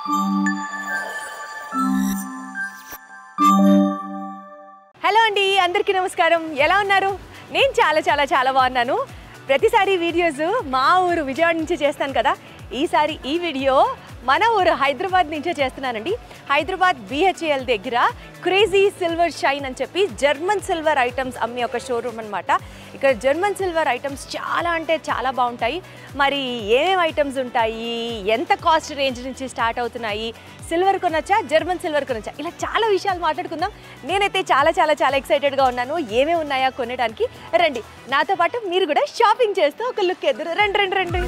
Hello అండి అందరికీ నమస్కారం ఎలా ఉన్నారు నేను చాలా చాలా చాలా బాగున్నాను ప్రతిసారి వీడియోస్ మా ఊరు విజయవాడ నుంచి చేస్తాను కదా ఈసారి ఈ వీడియో మన ఊరు హైదరాబాద్ నుంచే చేస్తున్నానండి హైదరాబాద్ బిహెచ్ఎల్ దగ్గర క్రేజీ సిల్వర్ షైన్ అని చెప్పి జర్మన్ సిల్వర్ ఐటమ్స్ అమ్మే ఒక షోరూమ్ అనమాట ఇక్కడ జర్మన్ సిల్వర్ ఐటమ్స్ చాలా అంటే చాలా బాగుంటాయి మరి ఏమేమి ఐటమ్స్ ఉంటాయి ఎంత కాస్ట్ రేంజ్ నుంచి స్టార్ట్ అవుతున్నాయి సిల్వర్ కొనొచ్చా జర్మన్ సిల్వర్ కొనొచ్చా ఇలా చాలా విషయాలు మాట్లాడుకుందాం నేనైతే చాలా చాలా చాలా ఎక్సైటెడ్గా ఉన్నాను ఏమేమి ఉన్నాయా కొనడానికి రండి నాతో పాటు మీరు కూడా షాపింగ్ చేస్తూ ఒక లుక్ ఎదురు రండి రండి రండి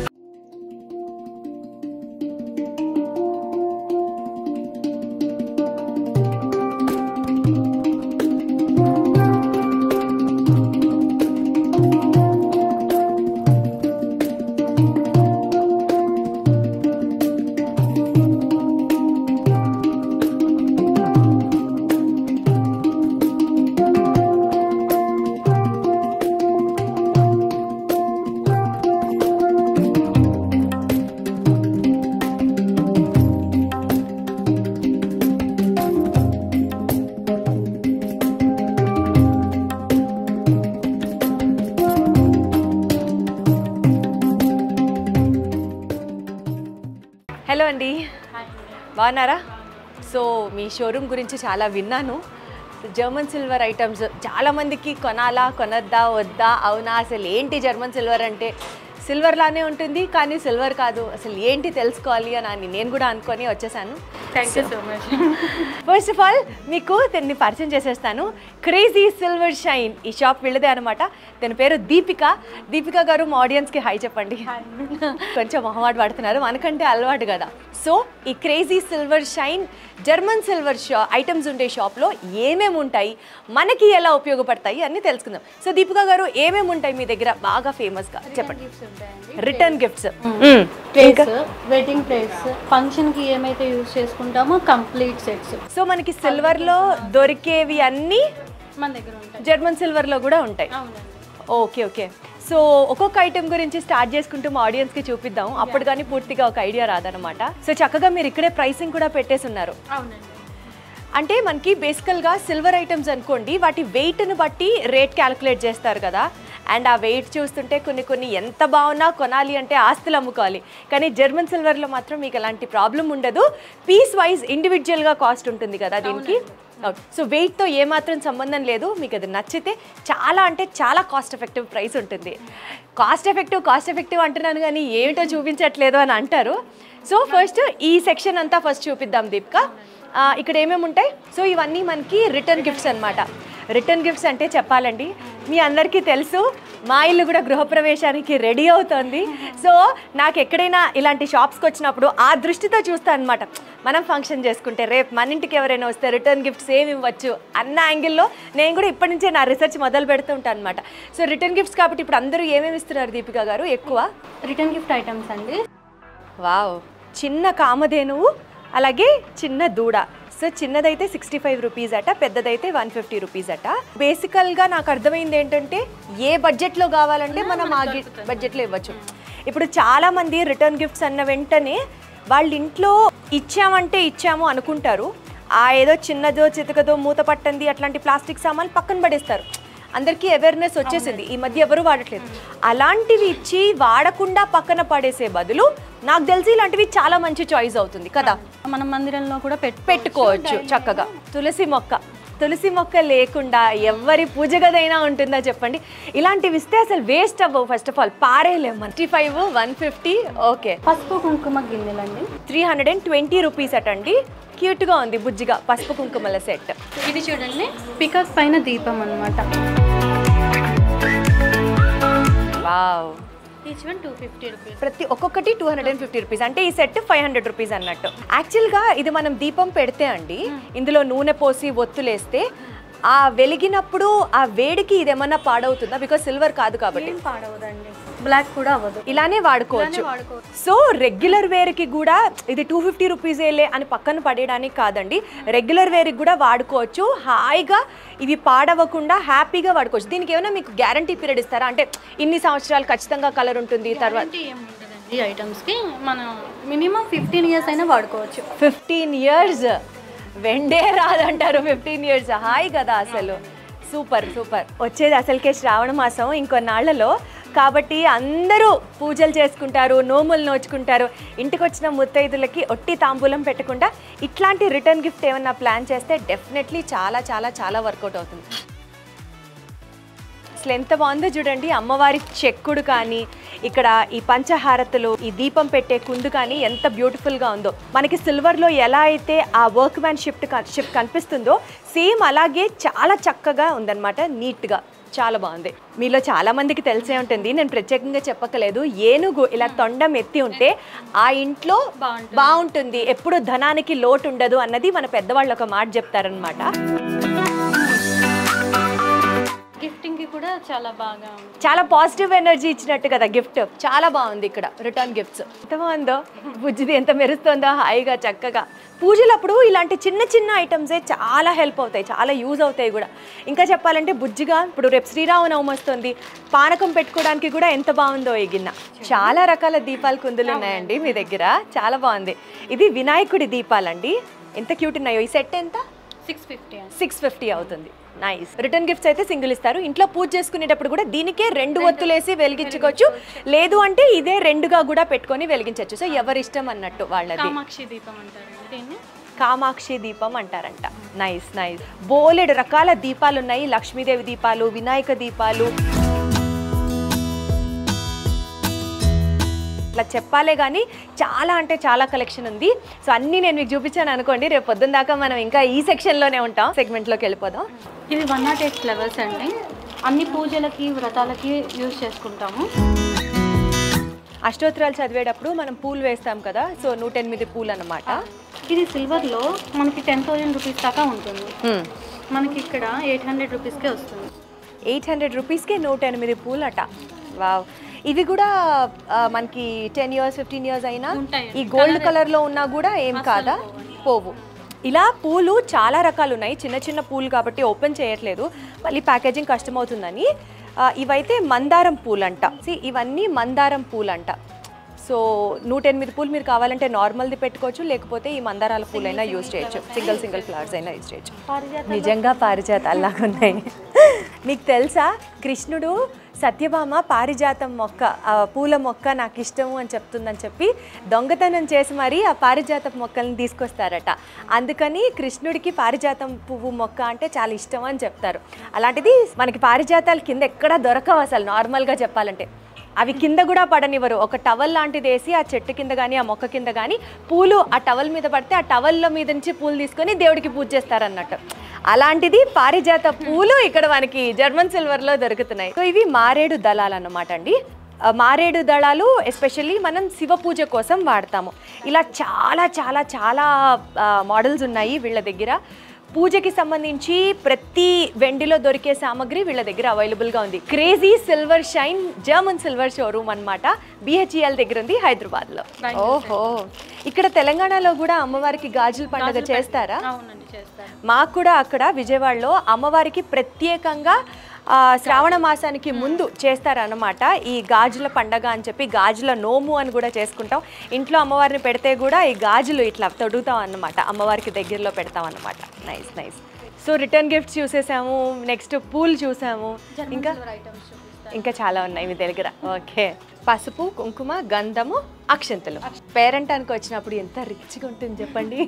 హలో అండి బాగున్నారా సో మీ షోరూమ్ గురించి చాలా విన్నాను జర్మన్ సిల్వర్ ఐటమ్స్ చాలామందికి కొనాలా కొనద్దా వద్దా అవునా అసలు ఏంటి జర్మన్ సిల్వర్ అంటే సిల్వర్ లానే ఉంటుంది కానీ సిల్వర్ కాదు అసలు ఏంటి తెలుసుకోవాలి అని అని నేను కూడా అనుకొని వచ్చేసాను thank you so much first of all మీకు దీన్ని పరిచయం చేసేస్తాను క్రేజీ సిల్వర్ షైన్ ఈ షాప్ వీళ్ళదే అనమాట తన పేరు దీపిక దీపిక గారు మా ఆడియన్స్కి హై చెప్పండి కొంచెం మొహమాట పడుతున్నారు మనకంటే అలవాటు కదా సో ఈ crazy silver shine German silver షా ఐటమ్స్ ఉండే షాప్లో ఏమేమి ఉంటాయి మనకి ఎలా ఉపయోగపడతాయి అన్ని తెలుసుకుందాం సో దీపిక గారు ఏమేమి ఉంటాయి మీ దగ్గర బాగా ఫేమస్గా చెప్పండి గిఫ్ట్స్ ఉంటాయండి return gifts plates wedding plates function కి ఏమైతే యూజ్ చేసుకుంటామో కంప్లీట్ సెట్స్ సో మనకి సిల్వర్లో దొరికేవి అన్నీ మన దగ్గర ఉంటాయి జర్మన్ సిల్వర్లో కూడా ఉంటాయి అవునండి ఓకే ఓకే సో ఒక్కొక్క ఐటెం గురించి స్టార్ట్ చేసుకుంటూ మా ఆడియన్స్కి చూపిద్దాం అప్పుడు కానీ పూర్తిగా ఒక ఐడియా రాదనమాట సో చక్కగా మీరు ఇక్కడే ప్రైసింగ్ కూడా పెట్టేసి ఉన్నారు అవునండి అంటే మనకి బేసికల్గా సిల్వర్ ఐటమ్స్ అనుకోండి వాటి వెయిట్ని బట్టి రేట్ క్యాలిక్యులేట్ చేస్తారు కదా అండ్ ఆ వెయిట్ చూస్తుంటే కొన్ని కొన్ని ఎంత బాగున్నా కొనాలి అంటే ఆస్తులు అమ్ముకోవాలి కానీ జర్మన్ సిల్వర్లో మాత్రం మీకు ఎలాంటి ప్రాబ్లం ఉండదు పీస్ వైజ్ ఇండివిజువల్గా కాస్ట్ ఉంటుంది కదా దీనికి సో వెయిట్తో ఏమాత్రం సంబంధం లేదు మీకు అది నచ్చితే చాలా అంటే చాలా కాస్ట్ ఎఫెక్టివ్ ప్రైస్ ఉంటుంది కాస్ట్ ఎఫెక్టివ్ కాస్ట్ ఎఫెక్టివ్ అంటున్నాను కానీ ఏమిటో చూపించట్లేదు అని అంటారు సో ఫస్ట్ ఈ సెక్షన్ అంతా ఫస్ట్ చూపిద్దాం దీపిక ఆ, ఇక్కడ ఏమేమి ఉంటాయి సో ఇవన్నీ మనకి రిటర్న్ గిఫ్ట్స్ అన్నమాట రిటర్న్ గిఫ్ట్స్ అంటే చెప్పాలండి మీ అందరికీ తెలుసు మా ఇల్లు కూడా గృహప్రవేశానికి రెడీ అవుతోంది సో నాకు ఎక్కడైనా ఇలాంటి షాప్స్కి వచ్చినప్పుడు ఆ దృష్టితో చూస్తాను అనమాట మనం ఫంక్షన్ చేసుకుంటే రేపు మన ఇంటికి ఎవరైనా వస్తే రిటర్న్ గిఫ్ట్స్ ఏమి ఇవ్వచ్చు అన్న యాంగిల్లో నేను కూడా ఇప్పటి నుంచే నా రీసెర్చ్ మొదలు పెడుతూ ఉంటాను అనమాట సో రిటర్న్ గిఫ్ట్స్ కాబట్టి ఇప్పుడు అందరూ ఏమేమి ఇస్తున్నారు దీపిక గారు ఎక్కువ రిటర్న్ గిఫ్ట్ ఐటమ్స్ అండి వావ్ చిన్న కామధేనువు అలాగే చిన్న దూడ సో చిన్నదైతే సిక్స్టీ ఫైవ్ రూపీస్ అట పెద్దదైతే వన్ ఫిఫ్టీ రూపీస్ అట బేసికల్గా నాకు అర్థమైంది ఏంటంటే ఏ బడ్జెట్లో కావాలంటే మనం ఆ బడ్జెట్లో ఇవ్వచ్చు ఇప్పుడు చాలామంది రిటర్న్ గిఫ్ట్స్ అన్న వెంటనే వాళ్ళ ఇంట్లో ఇచ్చామంటే ఇచ్చాము అనుకుంటారు ఆ ఏదో చిన్నదో చితకదో మూత పట్టంది అట్లాంటి ప్లాస్టిక్ సామాన్లు పక్కన పడేస్తారు అందరికీ అవేర్నెస్ వచ్చేసింది ఈ మధ్య ఎవరు వాడట్లేదు అలాంటివి ఇచ్చి వాడకుండా పక్కన పడేసే బదులు నాకు తెలిసి ఇలాంటివి చాలా మంచి చాయిస్ అవుతుంది కదా మన మందిరంలో కూడా పెట్టు పెట్టుకోవచ్చు చక్కగా తులసి మొక్క తులసి మొక్క లేకుండా ఎవరి పూజ గదైనా ఉంటుందా చెప్పండి ఇలాంటివి ఇస్తే అసలు వేస్ట్ అవ్వవు ఫస్ట్ ఆఫ్ ఆల్ పారేయలేము fifty five one fifty okay పసుపు కుంకుమ గిన్నెలండి three hundred and twenty rupees అటండి క్యూట్గా ఉంది బుజ్జిగా పసుపు కుంకుమల సెట్ ఇది చూడండి పికాక్ పైన దీపం అన్నమాట wow each one two fifty rupees ప్రతి ఒక్కొక్కటి two hundred and fifty rupees అంటే ఈ సెట్ ఫైవ్ హండ్రెడ్ రూపీస్ అన్నట్టు యాక్చువల్గా ఇది మనం దీపం పెడితే అండి ఇందులో నూనె పోసి ఒత్తులేస్తే ఆ వెలిగినప్పుడు ఆ వేడికి ఇదేమన్నా పాడవుతుందా బికాస్ సిల్వర్ కాదు కాబట్టి ఏం పాడవదండి బ్లాక్ కూడా అవ్వదు ఇలానే వాడుకోవచ్చు ఇలానే వాడుకోవచ్చు. సో రెగ్యులర్ వేర్కి కూడా ఇది టూ ఫిఫ్టీ రూపీసేలే అని పక్కన పడేయడానికి కాదండి రెగ్యులర్ వేర్కి కూడా వాడుకోవచ్చు హాయిగా ఇవి పాడవకుండా హ్యాపీగా వాడుకోవచ్చు దీనికి ఏమైనా మీకు గ్యారంటీ పీరియడ్ ఇస్తారా అంటే ఇన్ని సంవత్సరాలు ఖచ్చితంగా కలర్ ఉంటుంది తర్వాత Guarantee ఏం ఉండదండి ఈ ఐటమ్స్కి మనం మినిమం ఫిఫ్టీన్ ఇయర్స్ అయినా వాడుకోవచ్చు ఫిఫ్టీన్ ఇయర్స్ వెండే రాదంటారు ఫిఫ్టీన్ ఇయర్స్ హాయ్ కదా అసలు సూపర్ సూపర్ వచ్చేది అసలుకే శ్రావణ మాసం ఇంకొన్నాళ్లలో కాబట్టి అందరూ పూజలు చేసుకుంటారు నోములు నోచుకుంటారు ఇంటికి వచ్చిన ముత్తైదులకి ఒట్టి తాంబూలం పెట్టకుండా ఇట్లాంటి రిటర్న్ గిఫ్ట్ ఏమన్నా ప్లాన్ చేస్తే డెఫినెట్లీ చాలా చాలా చాలా వర్కౌట్ అవుతుంది అసలు ఎంత బాగుందో చూడండి అమ్మవారి చెక్కుడు కానీ ఇక్కడ ఈ పంచహారతులు ఈ దీపం పెట్టే కుందు కానీ ఎంత బ్యూటిఫుల్గా ఉందో మనకి సిల్వర్లో ఎలా అయితే ఆ వర్క్ మ్యాన్ షిఫ్ట్ షిఫ్ట్ కనిపిస్తుందో సేమ్ అలాగే చాలా చక్కగా ఉందన్నమాట నీట్గా చాలా బాగుంది మీలో చాలా మందికి తెలిసే ఉంటుంది నేను ప్రత్యేకంగా చెప్పక్కలేదు ఏనుగు ఇలా తొండం ఎత్తి ఉంటే ఆ ఇంట్లో బాగుంటుంది. బాగుంటుంది ఎప్పుడు ధనానికి లోటు ఉండదు అన్నది మన పెద్దవాళ్ళు ఒక మాట చెప్తారనమాట గిఫ్టింగ్కి కూడా చాలా బాగా ఉంది చాలా పాజిటివ్ ఎనర్జీ ఇచ్చినట్టు కదా గిఫ్ట్ చాలా బాగుంది ఇక్కడ రిటర్న్ గిఫ్ట్స్ ఎంత బాగుందో బుజ్జిది ఎంత మెరుస్తుందో హాయిగా చక్కగా పూజలప్పుడు ఇలాంటి చిన్న చిన్న ఐటమ్సే చాలా హెల్ప్ అవుతాయి చాలా యూజ్ అవుతాయి కూడా ఇంకా చెప్పాలంటే బుజ్జిగా ఇప్పుడు రేపు శ్రీరామనవమి వస్తుంది పానకం పెట్టుకోవడానికి కూడా ఎంత బాగుందో ఈ గిన్నె చాలా రకాల దీపాలు కుందులు ఉన్నాయండి మీ దగ్గర చాలా బాగుంది ఇది వినాయకుడి దీపాలండి ఎంత క్యూట్ ఉన్నాయో ఈ సెట్ ఎంత సిక్స్ ఫిఫ్టీ అండి సిక్స్ ఫిఫ్టీ అవుతుంది నైస్ రిటర్న్ గిఫ్ట్స్ అయితే సింగిల్ ఇస్తారు ఇంట్లో పూజ చేసుకునేటప్పుడు కూడా దీనికే రెండు ఒత్తులేసి వెలిగించుకోవచ్చు లేదు అంటే ఇదే రెండుగా కూడా పెట్టుకొని వెలిగించవచ్చు సో ఎవరి ఇష్టం అన్నట్టు వాళ్ళది కామాక్షి దీపం అంటారండి దీన్ని కామాక్షి దీపం అంటారంట నైస్ నైస్ బోలెడు రకాల దీపాలు ఉన్నాయి లక్ష్మీదేవి దీపాలు వినాయక దీపాలు ఇట్లా చెప్పాలే కానీ చాలా అంటే చాలా కలెక్షన్ ఉంది సో అన్నీ నేను మీకు చూపించాను అనుకోండి రేపు పొద్దున్న దాకా మనం ఇంకా ఈ సెక్షన్లోనే ఉంటాం సెగ్మెంట్లోకి వెళ్ళిపోదాం ఇది వన్ నాట్ ఎయిట్ ఫ్లవర్స్ అండి అన్ని పూజలకి వ్రతాలకి యూజ్ చేసుకుంటాము అష్టోత్తరాలు చదివేటప్పుడు మనం పూలు వేస్తాం కదా సో నూట ఎనిమిది పూలు అన్నమాట ఇది సిల్వర్లో మనకి టెన్ థౌజండ్ రూపీస్ దాకా ఉంటుంది మనకి ఇక్కడ ఎయిట్ హండ్రెడ్ రూపీస్కే వస్తుంది ఎయిట్ హండ్రెడ్ రూపీస్కే నూట ఎనిమిది పూలు అట వావ్ ఇవి కూడా ఆ, మనకి టెన్ ఇయర్స్ ఫిఫ్టీన్ ఇయర్స్ అయినా ఉంటాయండి. ఈ గోల్డ్ కలర్లో ఉన్నా కూడా ఏం కాదా పోవు ఇలా పూలు చాలా రకాలు ఉన్నాయి చిన్న చిన్న పూలు కాబట్టి ఓపెన్ చేయట్లేదు మళ్ళీ ప్యాకేజింగ్ కష్టమవుతుందని ఆ, ఇవైతే మందారం పూలంట See, ఇవన్నీ మందారం పూలంట సో నూట ఎనిమిది పూలు మీరు కావాలంటే నార్మల్ది పెట్టుకోవచ్చు లేకపోతే ఈ మందారాల పూలైనా యూజ్ చేయొచ్చు సింగిల్ సింగిల్ ఫ్లవర్స్ అయినా యూజ్ చేయొచ్చు నిజంగా పారిజాతాలు లాగా ఉన్నాయి మీకు తెలుసా కృష్ణుడు సత్యభామ పారిజాతం మొక్క ఆ పూల మొక్క నాకు ఇష్టము అని చెప్తుందని చెప్పి దొంగతనం చేసి మరీ ఆ పారిజాతం మొక్కల్ని తీసుకొస్తారట అందుకని కృష్ణుడికి పారిజాతం పువ్వు మొక్క అంటే చాలా ఇష్టం అని చెప్తారు అలాంటిది మనకి పారిజాతాలు కింద ఎక్కడా దొరకవు అసలు నార్మల్గా చెప్పాలంటే అవి కింద కూడా పడనివ్వరు ఒక టవల్ లాంటిది వేసి ఆ చెట్టు కింద కానీ ఆ మొక్క కింద కానీ పూలు ఆ టవల్ మీద పడితే ఆ టవల్లో మీద నుంచి పూలు తీసుకొని దేవుడికి పూజ చేస్తారన్నట్టు అలాంటిది పారిజాత పూలు ఇక్కడ మనకి జర్మన్ సిల్వర్లో దొరుకుతున్నాయి సో ఇవి మారేడు దళాలు అన్నమాట అండి ఆ, మారేడు దళాలు ఎస్పెషల్లీ మనం శివ పూజ కోసం వాడతాము ఇలా చాలా చాలా చాలా మోడల్స్ ఉన్నాయి వీళ్ళ దగ్గర పూజకి సంబంధించి ప్రతి వెండిలో దొరికే సామాగ్రి వీళ్ళ దగ్గర అవైలబుల్గా ఉంది crazy silver shine German silver showroom అనమాట బిహెచ్ఈఎల్ దగ్గర ఉంది హైదరాబాద్లో ఓహో ఇక్కడ తెలంగాణలో కూడా అమ్మవారికి గాజుల పండుగ చేస్తారా అవునండి చేస్తారు మాకు కూడా అక్కడ విజయవాడలో అమ్మవారికి ప్రత్యేకంగా ఆ, శ్రావణ మాసానికి ముందు చేస్తారన్నమాట ఈ గాజుల పండగ అని చెప్పి గాజుల నోము అని కూడా చేసుకుంటాం ఇంట్లో అమ్మవారిని పెడితే కూడా ఈ గాజులు ఇట్లా తొడుగుతాం అన్నమాట అమ్మవారికి దగ్గరలో పెడతాం అన్నమాట nice nice so return gifts చూసేసాము నెక్స్ట్ పూలు చూసాము ఇంకా ఐటమ్స్ చూపిస్తారు ఇంకా చాలా ఉన్నాయి మీ దగ్గర ఓకే పసుపు కుంకుమ గంధము అక్షంతలు పేరెంటానికి వచ్చినప్పుడు ఎంత రిచ్గా ఉంటుంది చెప్పండి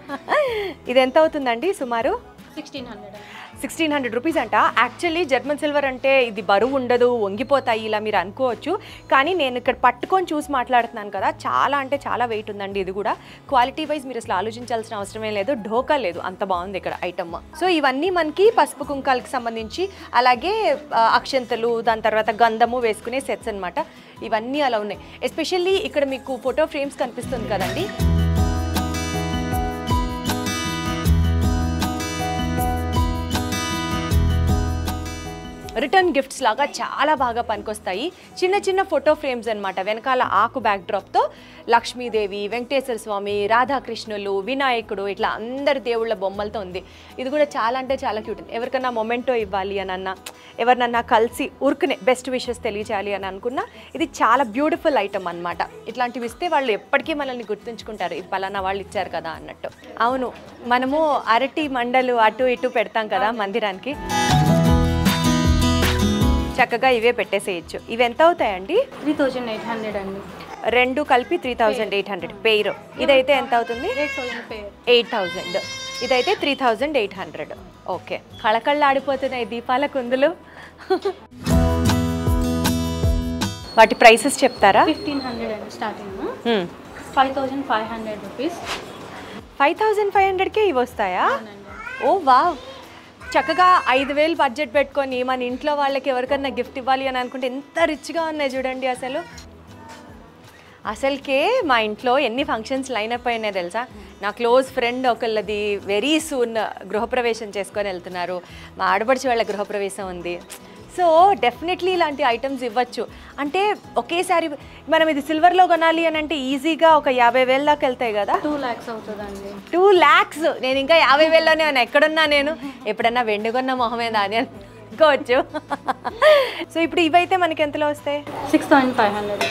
ఇది ఎంత అవుతుందండి సుమారు sixteen hundred sixteen hundred rupees అంట యాక్చువల్లీ జర్మన్ సిల్వర్ అంటే ఇది బరువు ఉండదు వంగిపోతాయి ఇలా మీరు అనుకోవచ్చు కానీ నేను ఇక్కడ పట్టుకొని చూసి మాట్లాడుతున్నాను కదా చాలా అంటే చాలా వెయిట్ ఉందండి ఇది కూడా క్వాలిటీ వైజ్ మీరు అసలు ఆలోచించాల్సిన అవసరమే లేదు ఢోకా లేదు అంత బాగుంది ఇక్కడ ఐటమ్ సో ఇవన్నీ మనకి పసుపు కుంకాలకి సంబంధించి అలాగే ఆ, అక్షంతలు దాని తర్వాత గంధము వేసుకునే సెట్స్ అన్నమాట ఇవన్నీ అలా ఉన్నాయి ఎస్పెషల్లీ ఇక్కడ మీకు ఫోటో ఫ్రేమ్స్ కనిపిస్తుంది కదండి రిటర్న్ గిఫ్ట్స్ లాగా చాలా బాగా పనికొస్తాయి చిన్న చిన్న ఫోటో ఫ్రేమ్స్ అన్నమాట వెనకాల ఆకు బ్యాక్ డ్రాప్తో లక్ష్మీదేవి వెంకటేశ్వర స్వామి రాధాకృష్ణులు వినాయకుడు ఇట్లా అందరి దేవుళ్ళ బొమ్మలతో ఉంది ఇది కూడా చాలా అంటే చాలా క్యూట్ ఉంది ఎవరికన్నా మొమెంటో ఇవ్వాలి అని అన్నా ఎవరినన్నా కలిసి ఊరుకునే బెస్ట్ విషెస్ తెలియచేయాలి అని అనుకున్నా ఇది చాలా బ్యూటిఫుల్ ఐటమ్ అన్నమాట ఇట్లాంటివి ఇస్తే వాళ్ళు ఎప్పటికీ మనల్ని గుర్తుంచుకుంటారు ఇది పలానా వాళ్ళు ఇచ్చారు కదా అన్నట్టు అవును మనము అరటి మండలు అటు ఇటు పెడతాం కదా మందిరానికి చక్కగా ఇవే పెట్టేసేయచ్చు ఇవి ఎంత అవుతాయండి త్రీ థౌజండ్ ఎయిట్ హండ్రెడ్ అండి రెండు కలిపి three thousand eight hundred pair ఇదైతే ఎంత అవుతుంది eight thousand pair eight thousand ఇదైతే three thousand eight hundred okay కళకళ్ళాడిపోతున్నాయి దీపాల కుందులు వాటి ప్రైసెస్ చెప్తారా ఫిఫ్టీన్ హండ్రెడ్ అండి starting five thousand five hundred rupees five thousand five హండ్రెడ్కే ఇవి వస్తాయా ఓ వా చక్కగా ఐదు వేలు బడ్జెట్ పెట్టుకొని మన ఇంట్లో వాళ్ళకి ఎవరికన్నా గిఫ్ట్ ఇవ్వాలి అని అనుకుంటే ఎంత రిచ్గా ఉన్నాయి చూడండి అసలు అసలుకే మా ఇంట్లో ఎన్ని ఫంక్షన్స్ లైనప్ అయినాయి తెలుసా నా క్లోజ్ ఫ్రెండ్ ఒకళ్ళది వెరీ సూన్ గృహప్రవేశం చేసుకొని వెళ్తున్నారు మా ఆడపడిచి వాళ్ళ గృహప్రవేశం ఉంది సో డెఫినెట్లీ ఇలాంటి ఐటమ్స్ ఇవ్వచ్చు అంటే ఒకేసారి మనం ఇది సిల్వర్లో కొనాలి అని అంటే ఈజీగా ఒక యాభై వేల దాకా వెళ్తాయి కదా టూ ల్యాక్స్ అవుతుందండి టూ ల్యాక్స్ నేను ఇంకా యాభై వేలలోనే ఉన్నా ఎక్కడున్నా నేను ఎప్పుడన్నా వెండి కొన్న మొహమేదా అని అనుకోవచ్చు సో ఇప్పుడు ఇవైతే మనకి ఎంతలో వస్తాయి సిక్స్ థౌజండ్ ఫైవ్ హండ్రెడ్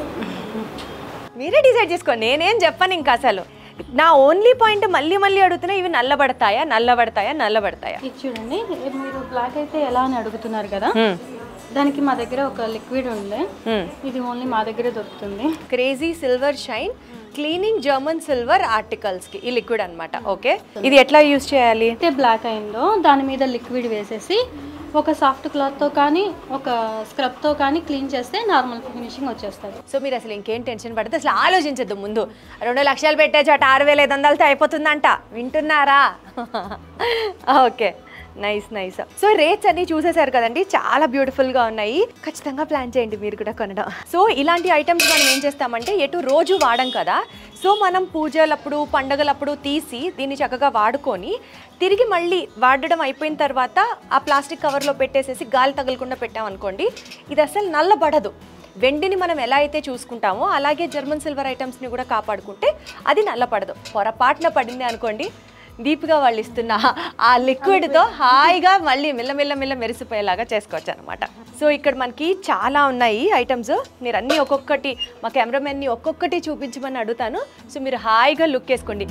మీరే డిసైడ్ చేసుకోండి నేనేం చెప్పను ఇంకా అసలు నా ఓన్లీ పాయింట్ మళ్ళీ మళ్ళీ అడుగుతున్నా ఇవి నల్లబడతాయా నల్లబడతాయా నల్లబడతాయా ఇది చూడండి మీరు బ్లాక్ అయితే ఎలా అని అడుగుతున్నారు కదా దానికి మా దగ్గర ఒక లిక్విడ్ ఉండే ఇది ఓన్లీ మా దగ్గరే దొరుకుతుంది crazy silver shine cleaning German silver ఆర్టికల్స్కి ఈ లిక్విడ్ అన్నమాట ఓకే ఇది ఎట్లా యూస్ చేయాలి అయితే బ్లాక్ అయిందో దాని మీద లిక్విడ్ వేసేసి ఒక సాఫ్ట్ క్లాత్తో కానీ ఒక స్క్రబ్తో కానీ క్లీన్ చేస్తే నార్మల్ ఫినిషింగ్ వచ్చేస్తుంది సో మీరు అసలు ఇంకేం టెన్షన్ పడితే అసలు ఆలోచించద్దు ముందు రెండు లక్షలు పెట్టే చోట ఆరు వేల ఐదు వందలతో అయిపోతుందంట వింటున్నారా okay nice nice so rates అన్ని చూసేశారు కదండి చాలా బ్యూటిఫుల్గా ఉన్నాయి ఖచ్చితంగా ప్లాన్ చేయండి మీరు కూడా కొనడం సో ఇలాంటి ఐటమ్స్ మనం ఏం చేస్తామంటే ఎటు రోజు వాడం కదా సో మనం పూజలప్పుడు పండగలప్పుడు తీసి దీన్ని చక్కగా వాడుకొని తిరిగి మళ్ళీ వాడడం అయిపోయిన తర్వాత ఆ ప్లాస్టిక్ కవర్లో పెట్టేసేసి గాలి తగలకుండా పెట్టామనుకోండి ఇది అసలు నల్లబడదు వెండిని మనం ఎలా అయితే చూసుకుంటామో అలాగే జర్మన్ సిల్వర్ ఐటమ్స్ని కూడా కాపాడుకుంటే అది నల్లపడదు పొరపాటున పడింది అనుకోండి డీప్గా వాళ్ళు ఇస్తున్న ఆ లిక్విడ్తో హాయిగా మళ్ళీ మిల్లమిల్ల మిల్ల మెరిసిపోయేలాగా చేసుకోవచ్చు అనమాట సో ఇక్కడ మనకి చాలా ఉన్నాయి ఐటమ్స్ మీరు అన్నీ ఒక్కొక్కటి మా కెమెరామెన్ని ఒక్కొక్కటి చూపించమని అడుగుతాను సో మీరు హాయిగా లుక్ వేసుకోండి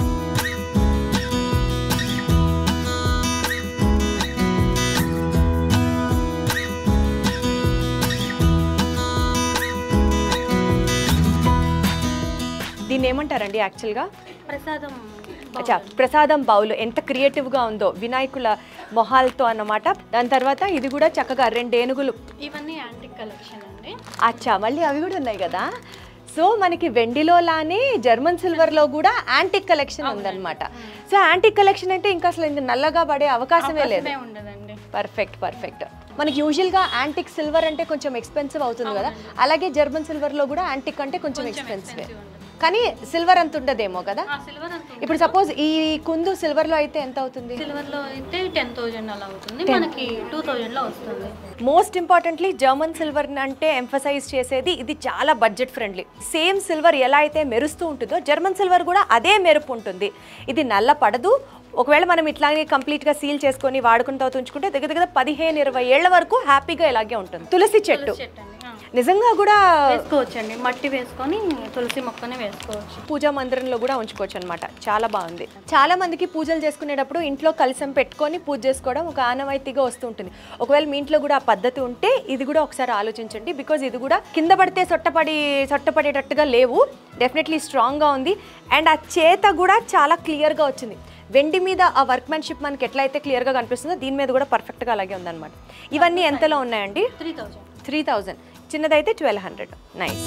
దీన్ని ఏమంటారండి యాక్చువల్గా ప్రసాదం అచ్చా ప్రసాదం బౌల్ ఎంత క్రియేటివ్గా ఉందో వినాయకుల మొహాలతో అన్నమాట దాని తర్వాత ఇది కూడా చక్కగా రెండు ఏనుగులు ఇవన్నీ యాంటిక్ కలెక్షన్ అండి అచ్చా మళ్ళీ అవి కూడా ఉన్నాయి కదా సో మనకి వెండిలో లానే జర్మన్ సిల్వర్లో కూడా యాంటిక్ కలెక్షన్ ఉందన్నమాట సో యాంటిక్ కలెక్షన్ అంటే ఇంకా అసలు ఇంక నల్లగా పడే అవకాశమే లేదు అవసరమే ఉండదండి పర్ఫెక్ట్ పర్ఫెక్ట్ మనకి యూజువల్గా యాంటిక్ సిల్వర్ అంటే కొంచెం ఎక్స్పెన్సివ్ అవుతుంది కదా అలాగే జర్మన్ సిల్వర్లో కూడా యాంటిక్ అంటే కొంచెం ఎక్స్పెన్సివ్ కానీ సిల్వర్ అంత ఉండదేమో కదా సిల్వర్ అంత ఇప్పుడు సపోజ్ ఈ కుందు సిల్వర్లో అయితే ఎంత అవుతుంది సిల్వర్ లో అయితే టెన్ థౌజండ్ అలా అవుతుంది మనకి టూ థౌజండ్ లో వస్తుంది మోస్ట్ ఇంపార్టెంట్లీ జర్మన్ సిల్వర్ అంటే ఎంఫసైజ్ చేసేది ఇది చాలా బడ్జెట్ ఫ్రెండ్లీ సేమ్ సిల్వర్ ఎలా అయితే మెరుస్తూ ఉంటుందో జర్మన్ సిల్వర్ కూడా అదే మెరుపు ఉంటుంది ఇది నల్ల పడదు ఒకవేళ మనం ఇట్లాగే కంప్లీట్గా సీల్ చేసుకొని వాడుకుంటూ ఉంచుకుంటే దగ్గర దగ్గర పదిహేను ఇరవై ఏళ్ల వరకు హ్యాపీగా ఇలాగే ఉంటుంది తులసి చెట్టు చెట్టు అండి ఆ. నిజంగా కూడా వేసుకోవచ్చండి మట్టి వేసుకొని తులసి మొక్కని వేసుకోవచ్చు పూజా మందిరంలో కూడా ఉంచుకోవచ్చు అనమాట చాలా బాగుంది చాలా మందికి పూజలు చేసుకునేటప్పుడు ఇంట్లో కలసం పెట్టుకొని పూజ చేసుకోవడం ఒక ఆనవాయితీగా వస్తూ ఉంటుంది ఒకవేళ మీ ఇంట్లో కూడా ఆ పద్ధతి ఉంటే ఇది కూడా ఒకసారి ఆలోచించండి బికాజ్ ఇది కూడా కింద పడితే సొట్టపడి సొట్టపడేటట్టుగా లేవు డెఫినెట్లీ స్ట్రాంగ్గా ఉంది అండ్ ఆ చేత కూడా చాలా క్లియర్గా వచ్చింది వెండి మీద ఆ వర్క్మెన్షిప్ మనకి ఎట్లయితే క్లియర్గా కనిపిస్తుందో దీని మీద కూడా పర్ఫెక్ట్గా అలాగే ఉందన్నమాట ఇవన్నీ ఎంతలో ఉన్నాయండి త్రీ థౌజండ్ త్రీ థౌజండ్ చిన్నదైతే ట్వెల్వ్ హండ్రెడ్ నైస్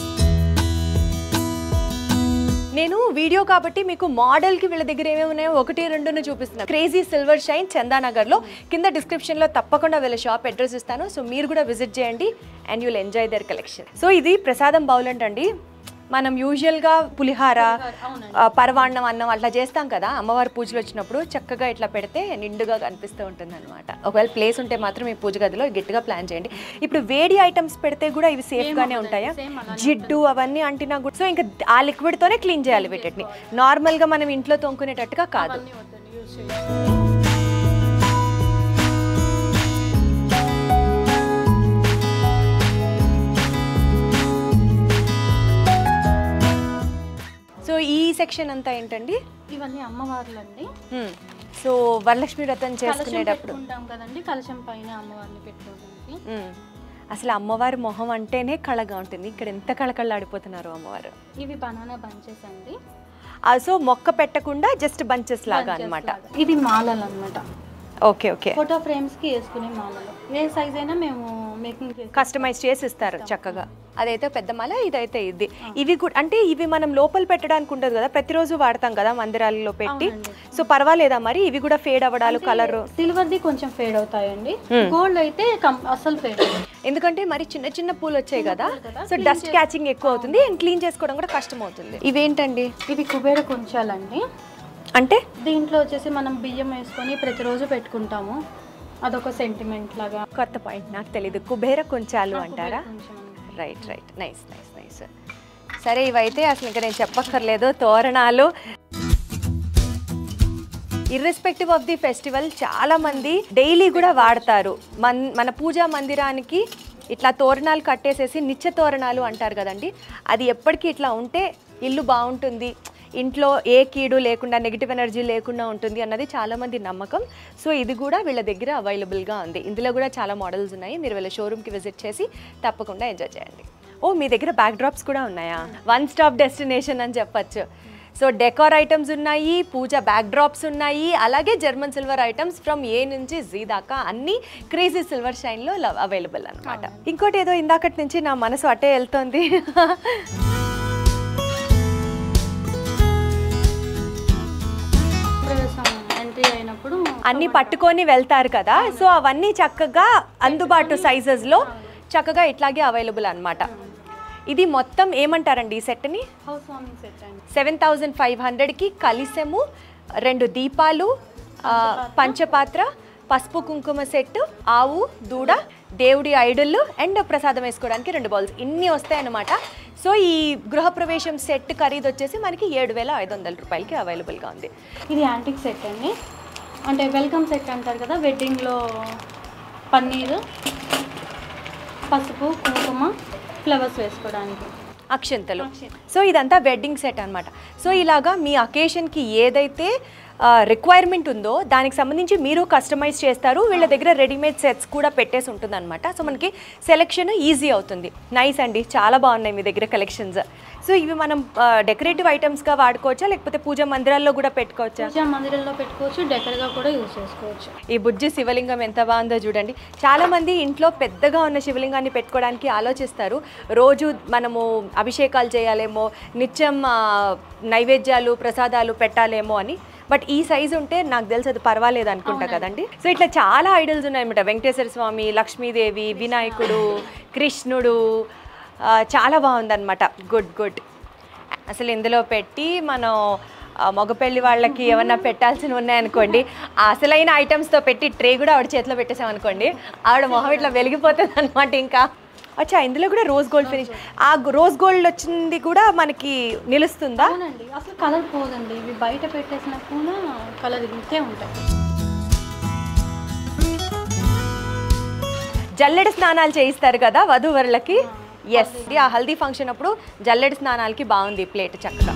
నేను వీడియో కాబట్టి మీకు మోడల్కి వీళ్ళ దగ్గర ఏమేమి ఉన్నాయో ఒకటి రెండును చూపిస్తున్నాను క్రేజీ సిల్వర్ షైన్ చందానగర్లో కింద డిస్క్రిప్షన్లో తప్పకుండా వీళ్ళ షాప్ అడ్రస్ ఇస్తాను సో మీరు కూడా విజిట్ చేయండి and you'll enjoy their collection so ఇది ప్రసాదం బౌల్ అంటండి మనం యూజువల్గా పులిహార అవునండి ఆ, పరవాన్నం అన్నం అట్లా చేస్తాం కదా అమ్మవారి పూజలు వచ్చినప్పుడు చక్కగా ఇట్లా పెడితే నిండుగా కనిపిస్తూ ఉంటుంది అనమాట ఒకవేళ ప్లేస్ ఉంటే మాత్రం ఈ పూజ గదిలో గట్టిగా ప్లాన్ చేయండి ఇప్పుడు వేడి ఐటమ్స్ పెడితే కూడా ఇవి సేఫ్ గానే ఉంటాయా సేమ్ అలా జిడ్డు అవన్నీ అంటినా కూడా సో ఇంకా ఆ లిక్విడ్ తోనే క్లీన్ చేయాలి వీటిని నార్మల్ గా మనం ఇంట్లో తొంకునేటట్టుగా కాదు అవన్నీ వద్దండి యూజ్ చేయాలి సో ఈ సెక్షన్ అంతా ఏంటండి ఇవన్నీ అమ్మవార్లు అండి హ్మ్. సో వరలక్ష్మి వ్రతం కలశం చేసుకునేటప్పుడు పెట్టుకుంటాం కదండి కలశం పైన అమ్మవారిని పెట్టుకోవడానికి హ్మ్. అసలు అమ్మవారి మొహం అంటేనే కళగా ఉంటుంది ఇక్కడ ఎంత కళకళలాడిపోతున్నారు అమ్మవారు ఇవి బనానా బంచెస్ అండి ఆ, సో మొక్క పెట్టకుండా జస్ట్ బంచెస్ లాగా అన్నమాట ఇది మాలలు అన్నమాట ఓకే ఓకే ఫోటో ఫ్రేమ్స్ కి వేసుకునే మాలలు ఏ సైజ్ అయినా మేము మేకింగ్ చేసి కస్టమైజ్ చేసి ఇస్తారు చక్కగా అదైతే పెద్ద మాల ఇదైతే ఇది ఇవి కూడా అంటే ఇవి మనం లోపల పెట్టడానికి ఉండదు కదా ప్రతిరోజు వాడతాం కదా మందిరాలలో పెట్టి అవునండి. సో పర్వాలేదా మరి ఇవి కూడా ఫేడ్ అవ్వడాలు కలర్ సిల్వర్ ది కొంచెం ఫేడ్ అవుతాయండి గోల్డ్ అయితే కం- అస్సలు ఫేడ్ అవ్వదు ఎందుకంటే మరి చిన్న చిన్న పూలు వచ్చాయి కదా కదా, సో డస్ట్ క్యాచింగ్ ఎక్కువ అవుతుంది అండ్ క్లీన్ చేసుకోవడం కూడా కష్టం అవుతుంది ఇవేంటండి ఇవి కుబేర కొంచాలండి అంటే దీంట్లో వచ్చేసి మనం బియ్యం వేసుకొని ప్రతిరోజు పెట్టుకుంటాము అదొక సెంటిమెంట్ లాగా కొత్త పాయింట్ నాకు తెలియదు కుబేర కొంచాలు అంటారా కొంచెం right right nice nice nice సరే ఇవైతే అసలు ఇంకా నేను చెప్పక్కర్లేదు తోరణాలు ఇర్రెస్పెక్టివ్ ఆఫ్ ది ఫెస్టివల్ చాలా మంది డైలీ కూడా వాడతారు మన్ మన పూజా మందిరానికి ఇట్లా తోరణాలు కట్టేసేసి నిత్య తోరణాలు అంటారు కదండి అది ఎప్పటికీ ఇట్లా ఉంటే ఇల్లు బాగుంటుంది ఇంట్లో ఏ కీడు లేకుండా నెగిటివ్ ఎనర్జీ లేకుండా ఉంటుంది అన్నది చాలామంది నమ్మకం సో ఇది కూడా వీళ్ళ దగ్గర అవైలబుల్గా ఉంది ఇందులో కూడా చాలా మోడల్స్ ఉన్నాయి మీరు వీళ్ళ షోరూమ్కి విజిట్ చేసి తప్పకుండా ఎంజాయ్ చేయండి ఓ మీ దగ్గర బ్యాక్ డ్రాప్స్ కూడా ఉన్నాయా వన్ స్టాప్ డెస్టినేషన్ అని చెప్పచ్చు సో డెకార్ ఐటమ్స్ ఉన్నాయి పూజ బ్యాక్ డ్రాప్స్ ఉన్నాయి అలాగే German silver items from A నుంచి జీ దాకా అన్ని క్రేజీ సిల్వర్ షైన్లో అవైలబుల్ అన్నమాట ఇంకోటి ఏదో ఇందాకటి నుంచి నా మనసు అటే వెళ్తోంది ప్రవేశం ఎంట్రీ అయినప్పుడు అన్ని పట్టుకొని వెళ్తారు కదా సో అవన్నీ చక్కగా అందుబాటు సైజెస్లో చక్కగా ఇట్లాగే అవైలబుల్ అన్నమాట ఇది మొత్తం ఏమంటారండి ఈ సెట్ని హౌస్ వార్మింగ్ సెట్ అండి సెవెన్ థౌజండ్ ఫైవ్ హండ్రెడ్కి కలిసెము రెండు దీపాలు ఆ, పంచపాత్ర పసుపు కుంకుమ సెట్ ఆవు దూడ దేవుడి ఐడళ్ళు అండ్ ప్రసాదం వేసుకోవడానికి రెండు బౌల్స్ ఇన్ని వస్తాయన్నమాట సో ఈ గృహప్రవేశం సెట్ ఖరీదు వచ్చేసి మనకి ఏడు వేల ఐదు వందల రూపాయలకి అవైలబుల్గా ఉంది ఇది యాంటిక్ సెట్ అండి అంటే వెల్కమ్ సెట్ అంటారు కదా వెడ్డింగ్లో పన్నీరు పసుపు కుంకుమ ఫ్లవర్స్ వేసుకోవడానికి అక్షంతలు సో ఇదంతా వెడ్డింగ్ సెట్ అన్నమాట సో ఇలాగా మీ అకేషన్కి ఏదైతే రిక్వైర్మెంట్ ఉందో దానికి సంబంధించి మీరు కస్టమైజ్ చేస్తారు వీళ్ళ దగ్గర రెడీమేడ్ సెట్స్ కూడా పెట్టేసి ఉంటుంది అనమాట సో మనకి సెలెక్షన్ ఈజీ అవుతుంది నైస్ అండి చాలా బాగున్నాయి మీ దగ్గర కలెక్షన్స్ సో ఇవి మనం డెకరేటివ్ ఐటమ్స్గా వాడుకోవచ్చా లేకపోతే పూజ మందిరాల్లో కూడా పెట్టుకోవచ్చా పూజా మందిరంలో పెట్టుకోవచ్చు డెకర్గా కూడా యూజ్ చేసుకోవచ్చు ఈ బుజ్జి శివలింగం ఎంత బాగుందో చూడండి చాలామంది ఇంట్లో పెద్దగా ఉన్న శివలింగాన్ని పెట్టుకోవడానికి ఆలోచిస్తారు రోజు మనము అభిషేకాలు చేయాలేమో నిత్యం ఆ, నైవేద్యాలు ప్రసాదాలు పెట్టాలేమో అని బట్ ఈ సైజు ఉంటే నాకు తెలిసి అది పర్వాలేదు అనుకుంటా కదండి సో ఇట్లా చాలా ఐడల్స్ ఉన్నాయన్నమాట వెంకటేశ్వర స్వామి లక్ష్మీదేవి వినాయకుడు కృష్ణుడు ఆ, చాలా బాగుందన్నమాట గుడ్ గుడ్ అసలు ఇందులో పెట్టి మనం ఆ, మగపెళ్లి వాళ్ళకి ఏమన్నా పెట్టాల్సినవి ఉన్నాయనుకోండి ఆ అసలైన ఐటమ్స్తో పెట్టి ట్రే కూడా ఆవిడ చేతిలో పెట్టేసాం అనుకోండి ఆవిడ మొహం ఇట్లా వెలిగిపోతుంది అనమాట ఇంకా అచ్చా ఇందులో కూడా రోజ్ గోల్డ్ ఫినిష్ ఆ రోజ్ గోల్డ్ వచ్చింది కూడా మనకి నిలుస్తుందా అవునండి అసలు కలర్ పోదండి ఇవి బయట పెట్టేసిన కూడా కలర్ ఇంతే ఉంటాయి జల్లెడ స్నానాలు చేయిస్తారు కదా వధూవరులకి ఎస్ ఆ హల్దీ ఫంక్షన్ అప్పుడు జల్లెడ స్నానాలకి బాగుంది ఈ ప్లేట్ చక్కగా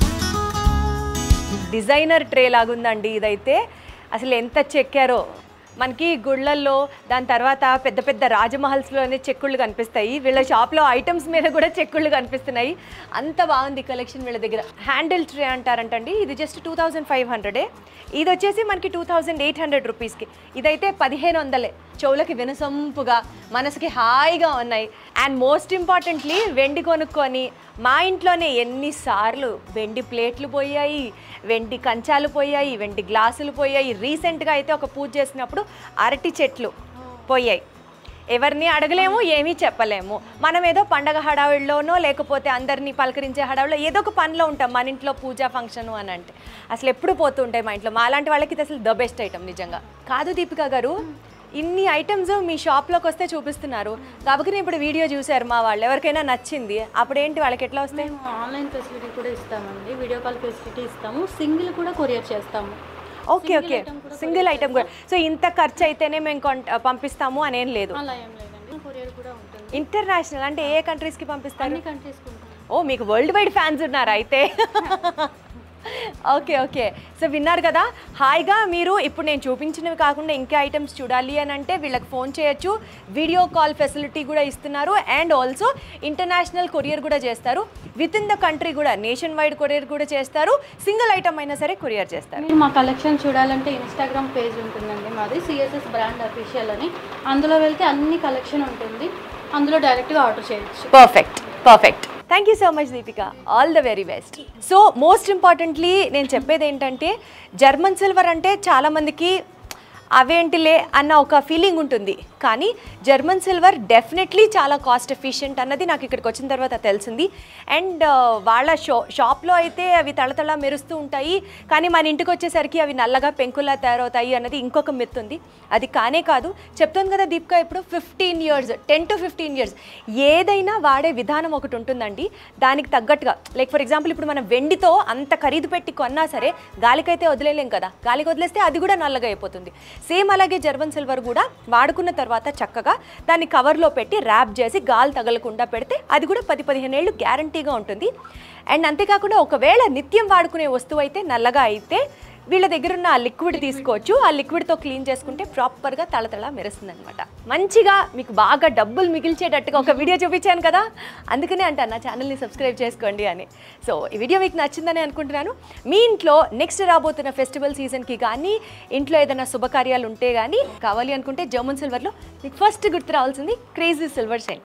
డిజైనర్ ట్రే లాగుందండి ఇదైతే అసలు ఎంత చెక్కారో మనకి గుళ్ళల్లో దాని తర్వాత పెద్ద పెద్ద రాజమహల్స్లోనే చెక్కుళ్ళు కనిపిస్తాయి వీళ్ళ షాప్లో ఐటమ్స్ మీద కూడా చెక్కుళ్ళు కనిపిస్తున్నాయి అంత బాగుంది కలెక్షన్ వీళ్ళ దగ్గర హ్యాండిల్ ట్రే అంటారంటండి ఇది జస్ట్ టూ థౌజండ్ ఫైవ్ హండ్రెడే ఇది వచ్చేసి మనకి టూ థౌజండ్ ఎయిట్ హండ్రెడ్ రూపీస్కి ఇదైతే పదిహేను వందలే చెవులకి వినసొంపుగా మనసుకి హాయిగా ఉన్నాయి అండ్ మోస్ట్ ఇంపార్టెంట్లీ వెండి కొనుక్కొని మా ఇంట్లోనే ఎన్నిసార్లు వెండి ప్లేట్లు పోయాయి వెండి కంచాలు పోయాయి వెండి గ్లాసులు పోయాయి రీసెంట్గా అయితే ఒక పూజ చేసినప్పుడు అరటి చెట్లు పోయాయి ఎవరిని అడగలేము ఏమీ చెప్పలేము మనం ఏదో పండగ హడావిడిలోనో లేకపోతే అందరినీ పలకరించే హడావిడిలో ఏదో ఒక పనిలో ఉంటాం మన ఇంట్లో పూజ ఫంక్షన్ అని అంటే అసలు ఎప్పుడు పోతూ ఉంటాయి మా ఇంట్లో మా లాంటి వాళ్ళకి ఇది అసలు ద బెస్ట్ ఐటమ్ నిజంగా కాదు దీపిక గారు ఇన్ని ఐటమ్స్ మీ షాప్లోకి వస్తే చూపిస్తున్నారు కాబట్టి ఇప్పుడు వీడియో చూశారు మా వాళ్ళు ఎవరికైనా నచ్చింది అప్పుడు ఏంటి వాళ్ళకి ఎట్లా వస్తాయి మేము ఆన్లైన్ ఫెసిలిటీ కూడా ఇస్తామండి వీడియో కాల్ ఫెసిలిటీ ఇస్తాము సింగిల్ కూడా కొరియర్ చేస్తాము ఓకే ఓకే సింగిల్ ఐటమ్ కూడా సో ఇంత ఖర్చు అయితేనే మేము కొంట పంపిస్తాము అనేం లేదు అలా ఏం లేదండి కొరియర్ కూడా ఉంటుంది ఇంటర్నేషనల్ అంటే ఏ కంట్రీస్కి పంపిస్తారు అన్ని కంట్రీస్ ఉంటాం ఓ మీకు వరల్డ్ వైడ్ ఫ్యాన్స్ ఉన్నారు అయితే ఓకే ఓకే సో విన్నారు కదా హాయిగా మీరు ఇప్పుడు నేను చూపించినవి కాకుండా ఇంకా ఐటమ్స్ చూడాలి అని అంటే వీళ్ళకి ఫోన్ చేయొచ్చు వీడియో కాల్ ఫెసిలిటీ కూడా ఇస్తున్నారు అండ్ ఆల్సో ఇంటర్నేషనల్ కొరియర్ కూడా చేస్తారు విత్ ఇన్ ద కంట్రీ కూడా నేషన్ వైడ్ కొరియర్ కూడా చేస్తారు సింగిల్ ఐటమ్ అయినా సరే కొరియర్ చేస్తారు మీరు మా కలెక్షన్ చూడాలంటే ఇన్స్టాగ్రామ్ పేజ్ ఉంటుందండి మాది సిఎస్ఎస్ బ్రాండ్ అఫీషియల్ అని అందులో వెళ్తే అన్ని కలెక్షన్ ఉంటుంది అందులో డైరెక్ట్గా ఆర్డర్ చేయొచ్చు perfect perfect thank you so much Deepika all the very best so most importantly నేను చెప్పేది ఏంటంటే జర్మన్ సిల్వర్ అంటే చాలామందికి అవేంటిలే అన్న ఒక ఫీలింగ్ ఉంటుంది కానీ జర్మన్ సిల్వర్ డెఫినెట్లీ చాలా కాస్ట్ ఎఫిషియెంట్ అన్నది నాకు ఇక్కడికి వచ్చిన తర్వాత తెలిసింది అండ్ వాళ్ళ షో షాప్లో అయితే అవి తళతళ మెరుస్తూ ఉంటాయి కానీ మన ఇంటికి వచ్చేసరికి అవి నల్లగా పెంకులా తయారవుతాయి అన్నది ఇంకొక మిత్ ఉంది అది కానే కాదు చెప్తుంది కదా దీపిక ఇప్పుడు fifteen years ten to fifteen years ఏదైనా వాడే విధానం ఒకటి ఉంటుందండి దానికి తగ్గట్టుగా లైక్ ఫర్ ఎగ్జాంపుల్ ఇప్పుడు మనం వెండితో అంత ఖరీదు పెట్టి కొన్నా సరే గాలికైతే వదిలేలేం కదా గాలికి వదిలేస్తే అది కూడా నల్లగా అయిపోతుంది సేమ్ అలాగే జర్మన్ సిల్వర్ కూడా వాడుకున్న తర్వాత చక్కగా దాన్ని కవర్లో పెట్టి ర్యాప్ చేసి గాలి తగలకుండా పెడితే అది కూడా పది పదిహేను ఏళ్ళు గ్యారంటీగా ఉంటుంది అండ్ అంతేకాకుండా ఒకవేళ నిత్యం వాడుకునే వస్తువు అయితే నల్లగా అయితే వీళ్ళ దగ్గర ఉన్న ఆ లిక్విడ్ తీసుకోవచ్చు ఆ లిక్విడ్తో క్లీన్ చేసుకుంటే ప్రాపర్గా తళతళ మెరుస్తుంది అనమాట మంచిగా మీకు బాగా డబ్బులు మిగిల్చేటట్టుగా ఒక వీడియో చూపించాను కదా అందుకనే అంటాను నా ఛానల్ని సబ్స్క్రైబ్ చేసుకోండి అని సో ఈ వీడియో మీకు నచ్చిందని అనుకుంటున్నాను మీ ఇంట్లో నెక్స్ట్ రాబోతున్న ఫెస్టివల్ సీజన్కి కానీ ఇంట్లో ఏదైనా శుభకార్యాలు ఉంటే కానీ కావాలి అనుకుంటే జర్మన్ సిల్వర్లో మీకు ఫస్ట్ గుర్తు రావాల్సింది క్రేజీ సిల్వర్ షైన్